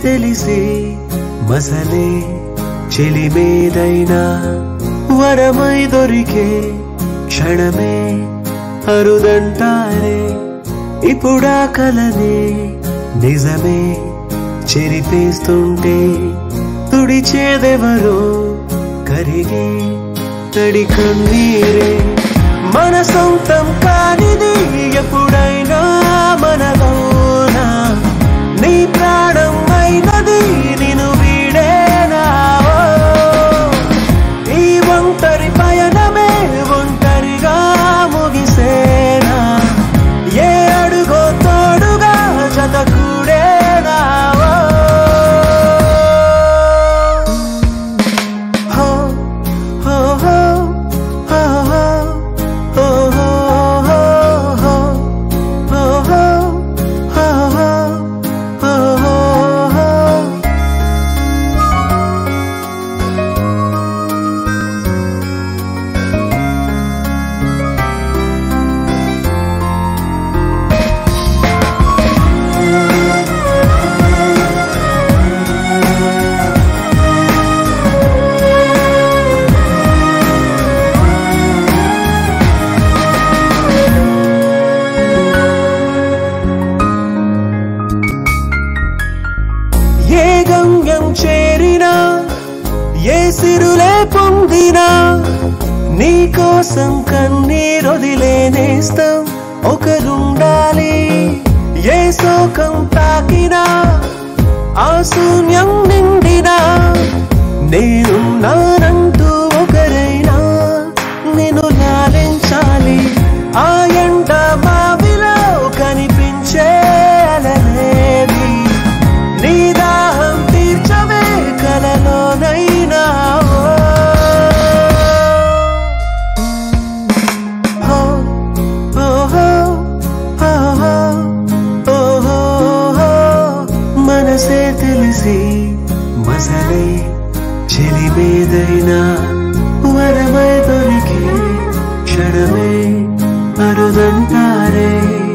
తెలిసి మసలే చెలిమేదైనా వరమై దొరికే క్షణమే అరుదంటారే ఇప్పుడా కలనే నిజమే చెరిపేస్తుంటే తుడిచేదెవరో కరిగే తడి కన్నీరే మన సొంతం కానిది ఎప్పుడైనా మనలోనా నీ ప్రాణం అయినది నిన్ను వీడేనా ఓ. ఈ ఒంటరి పయనమే ఒంటరిగా ముగిసేనా ఏ అడుగో తోడుగా జత కూడేనా ఓ. హో, హో, హో, హో, హో, హో, హో, హో, హో, హో, హో, హో, హో, హో. ఏ గమ్యం చేరినా ఏ సిరులే పొందినా నీ కోసం కన్నీరొదిలేనేస్తాం ఒకరుండాలి ఏ శోకం తాకినా ఆ శూన్యం నిండినా నేనున్నానంటూ ఒకరైనా నేను లాలించాలి ఆ ఎండ మావిలో కనిపించే అలలేవి నీ దాహం తీర్చవే కలలోనైనా ఓ, ఓ, ఓ, ఓ, ఓ, ఓ, ఓ, మనసే తెలిసి మసలే చెలిమేదైనా వరమై దొరికే క్షణమే అరుదంటారే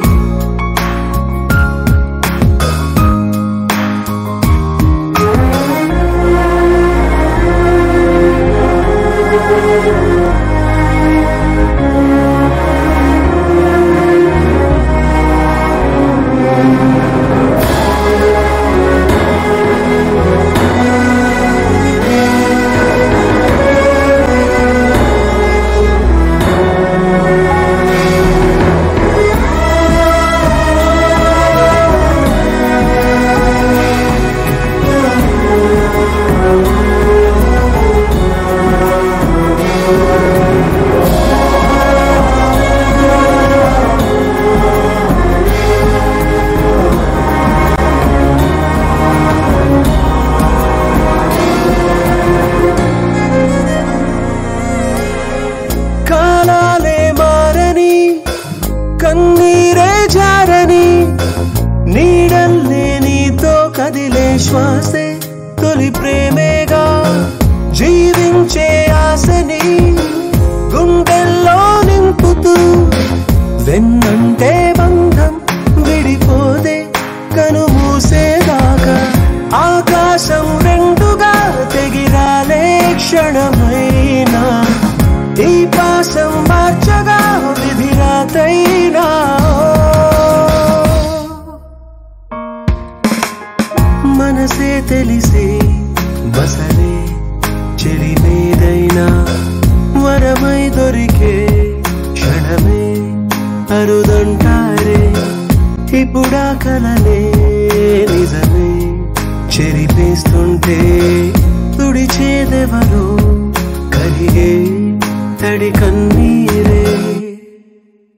కాలాలే మారని కన్నీరే జారని నీడల్లే నీతో కదిలే శ్వాసే తొలి ప్రేమేగా జీవించే ఆశని గుండెల్లో నింపుతూ వెన్నంటే బంధం విడిపోదే కను మూసేదాకా ఆకాశం రెండుగా తెగిరాలే క్షణమైనా ఈ పాసం మార్చగా విధిరాతైనా మనసే తెలిసి బసలే చెలిమేదైనా వరమై దొరికే క్షణమే అరుదంటారే ఇప్పుడా కలలే నిజమే చెరిపేస్తుంటే తుడిచేదెవరో కరిగే తడి కన్ను